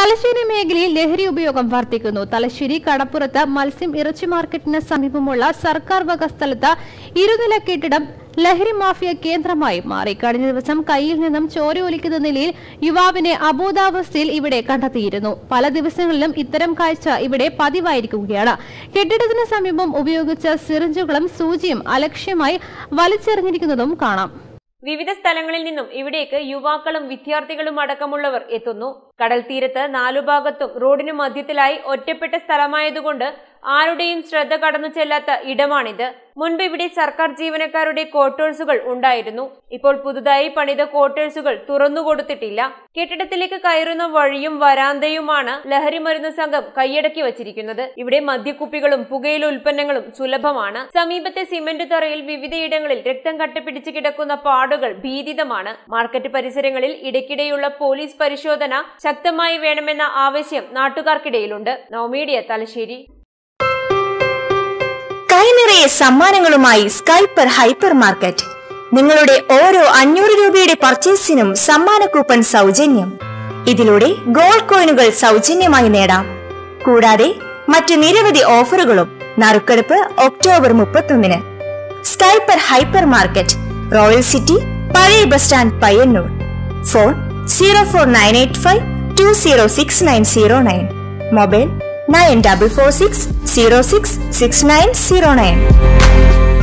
തലശ്ശേരി മേഖലയിൽ ലഹരി ഉപയോഗം വർദ്ധിക്കുന്നു തലശ്ശേരി കടപ്പുറത്ത് മത്സ്യം ഇറച്ചി മാർക്കറ്റിന് സമീപമുള്ള സർക്കാർ വക സ്ഥലത്ത് ഇരുനില കെട്ടിടം ലഹരി മാഫിയ കേന്ദ്രമായി മാറി കഴിഞ്ഞ ദിവസം കയ്യിൽ നിന്നും ചോര ഒലിക്കുന്ന നിലയിൽ യുവാവിനെ അബോധാവസ്ഥയിൽ ഇവിടെ കണ്ടെത്തിയിരുന്നു പല ദിവസങ്ങളിലും ഇത്തരം കാഴ്ച ഇവിടെ പതിവായിരിക്കുകയാണ് കെട്ടിടത്തിന് സമീപം ഉപയോഗിച്ച സിറിഞ്ചുകളും സൂചിയും അലക്ഷ്യമായി വലിച്ചെറിഞ്ഞിരിക്കുന്നതും കാണാം വിവിധ സ്ഥലങ്ങളിൽ നിന്നും ഇവിടേക്ക് യുവാക്കളും വിദ്യാർത്ഥികളും അടക്കമുള്ളവർ എത്തുന്നു കടൽ തീരത്ത് നാലുഭാഗത്തും റോഡിനു മധ്യത്തിലായി ഒറ്റപ്പെട്ട സ്ഥലമായതുകൊണ്ട് ആരുടെയും ശ്രദ്ധ കടന്നു ചെല്ലാത്ത ഇടമാണിത് മുൻപ് ഇവിടെ സർക്കാർ ജീവനക്കാരുടെ ക്വാർട്ടേഴ്സുകൾ ഉണ്ടായിരുന്നു ഇപ്പോൾ പുതുതായി പണിത ക്വാർട്ടേഴ്സുകൾ തുറന്നുകൊടുത്തിട്ടില്ല കെട്ടിടത്തിലേക്ക് കയറുന്ന വഴിയും വരാന്തയുമാണ് ലഹരി മരുന്ന് സംഘം കൈയടക്കി വച്ചിരിക്കുന്നത് ഇവിടെ മദ്യക്കുപ്പികളും പുകയില ഉൽപ്പന്നങ്ങളും സുലഭമാണ് സമീപത്തെ സിമന്റ് തറയിൽ വിവിധയിടങ്ങളിൽ രക്തം കട്ടപിടിച്ച് കിടക്കുന്ന പാടുകൾ ഭീതിതമാണ് മാർക്കറ്റ് പരിസരങ്ങളിൽ ഇടയ്ക്കിടെയുള്ള പോലീസ് പരിശോധന ശക്തമായി വേണമെന്ന ആവശ്യം നാട്ടുകാർക്കിടയിലുണ്ട് നവമീഡിയ തലശ്ശേരി കൈനിറയെ സമ്മാനങ്ങളുമായി സ്കൈപ്പർ ഹൈപ്പർ മാർക്കറ്റ് നിങ്ങളുടെ ഓരോ അഞ്ഞൂറ് രൂപയുടെ പർച്ചേസിനും സമ്മാന കൂപ്പൺ സൗജന്യം ഇതിലൂടെ ഗോൾഡ് കോയിനുകൾ സൗജന്യമായി നേടാം കൂടാതെ മറ്റു നിരവധി ഓഫറുകളും നറുക്കെടുപ്പ് ഒക്ടോബർ മുപ്പത്തൊന്നിന് Skyper hypermarket royal city പഴയ bus stand Payyanur phone zero four nine eight five two zero six nine zero nine mobile nine double four six zero six six nine zero nine